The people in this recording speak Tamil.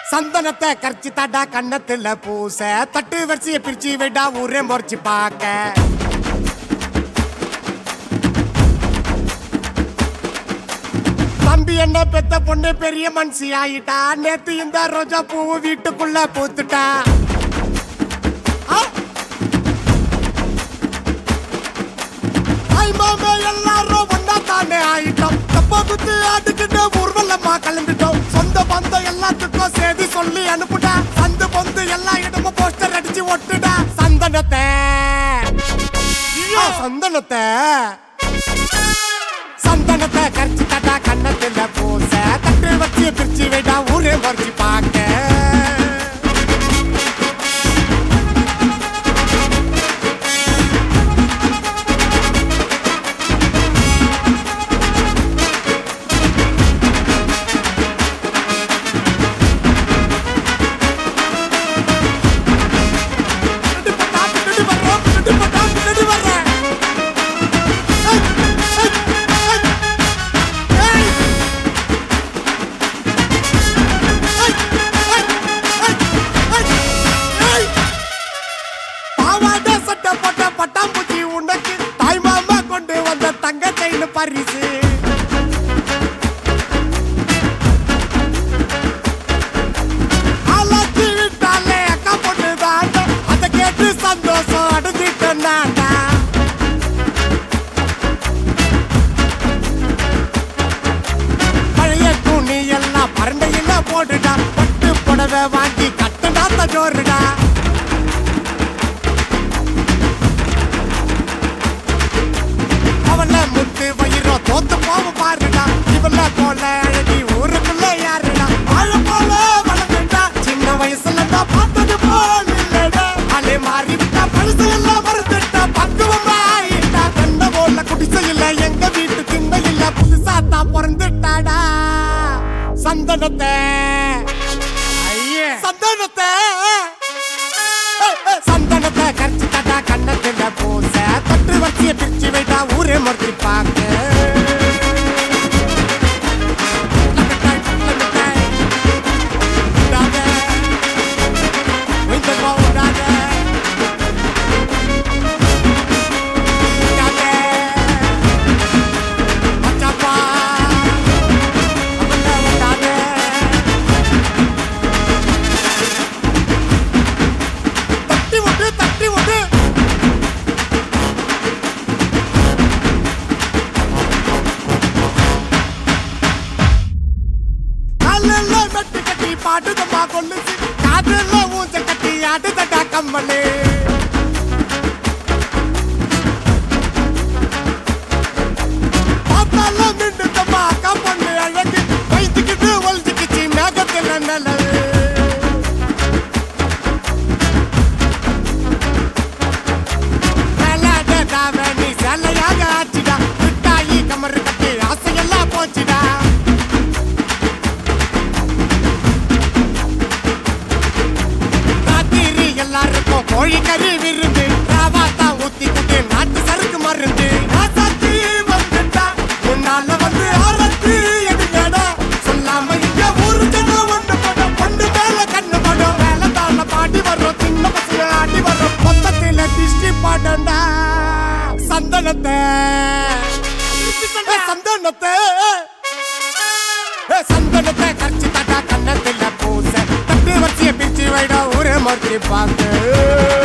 சந்தனத்தை கரிச்சு தாடா கண்ணத்துல பூச தட்டு வரிசைய பிரிச்சு விடா ஊரே முறைச்சு பார்க்க தம்பி என்ன பெத்த பொண்ணு பெரிய மனுஷி ஆயிட்டா நேத்து இந்த ரோஜா பூ வீட்டுக்குள்ள பூத்துட்டா ஆ! ஐ மாமே எல்லாரும் ஒன்னா தானே ஆயிட்டோம் தப்பா குத்து ஆட்டுக்கிட்டு ஊர்வலமா கிளம்பிட்டோம் சொந்த பந்தம் எல்லாத்துக்கும் செய்தி சொல்லி அனுப்புடா சந்து பொந்து எல்லா இடமும் போஸ்டர் அடிச்சு ஒட்டுடா சந்தனத்தை ஆ, சந்தனத்தை சந்தனத்தை கரிச்சு தட்டா கண்ணத்துல பூச தட்டு வச்சு பிரிச்சு விடா ஊரே மறைச்சு பார்க்க பின்னாடி பட்டா, பின்னாடி வர்றோம், பின்னாடி பட்டா, பின்னாடி வர்றேன். ஏய், ஏய், ஏய், ஏய். ஏய், ஏய், ஏய், ஏய், ஏய். பாவாடை சட்டை போட்ட பட்டாம்பூச்சி உனக்கு தாய் மாமா கொண்டு வந்த தங்க செயின் பரிசு ஆளாக்கி விட்டாலே அக்கா பொண்ணு தாண்டா அதை கேட்டு சந்தோஷம் அடைஞ்சிட்டேன் நான்டா பழைய துணி எல்லாம் பரண்டையில போட்டுடா பட்டு புடவை வாங்கி கட்டுடா தஜோருடா அவள முத்து வயிறோ தோத்து போவ பாருடா இவள போல அழகி ஊருக்குள்ள யாருடா வாழ போல வளர்ந்துட்டா சின்ன வயசுல தான் பார்த்தது போல் இல்லடா அலே மாறி விட்டா பழுசு எல்லாம் மறந்துட்டா பக்குவமா ஆயிட்டா கண்ட போல குடிசையில எங்க வீட்டு திண்ணையில புதுசா தான் பிறந்துட்டாடா சந்தனத்தை ஐயே சந்தனத்தை சந்தனத்தை கரிச்சு தட்டா கண்ணத்துல பூச தொட்டு வச்சிய பிரிச்சு வைட்டா ஊரே மறைச்சு பார்க்க தட்டி விட்டு தட்டி விட்டு காலில் மெட்டு கட்டி பாட்டுதம்மா கொல்லுச்சு காதுல ஊஞ்ச கட்டி ஆட்டுதடா கம்மலு பார்த்தால மின்னுதம்மா அக்கா பொண்ணு அழகு வைத்துக்கிட்டு ஒழிச்சுக்கிச்சு மேகத்துல நல்லது நீ சேலையாக ஆச்சுடா மிட்டாயி கமரு கட்டி ஆசையெல்லாம் போச்சுடா ராத்திரி எல்லாருக்கும் கோழிக்கறி விருந்து ராவாத்தா ஊத்திக்கிட்டு நாட்டு சறுக்கு மருந்து ராசாத்தி வந்துட்டா முன்னால வந்து ஆரத்தி எடுங்கடா சொல்லாம இங்க ஊரு ஜனம் ஒண்ணு படம் பொண்ணு மேல கண்ணு படம் வேலை தான பாடி வர்றோம் சின்ன பசங்க ஆடி வர்றோம் மொத்தத்தில டிஸ்டி பாடண்டா சந்தனத்தை ஏய், சந்தனத்தை ஏய், சந்தனத்தை கரைச்சு தட்டா கண்ணத்துல பூச தட்டு வச்சிய பிரிச்சு வைடா ஊரே மறுத்து பார்த்து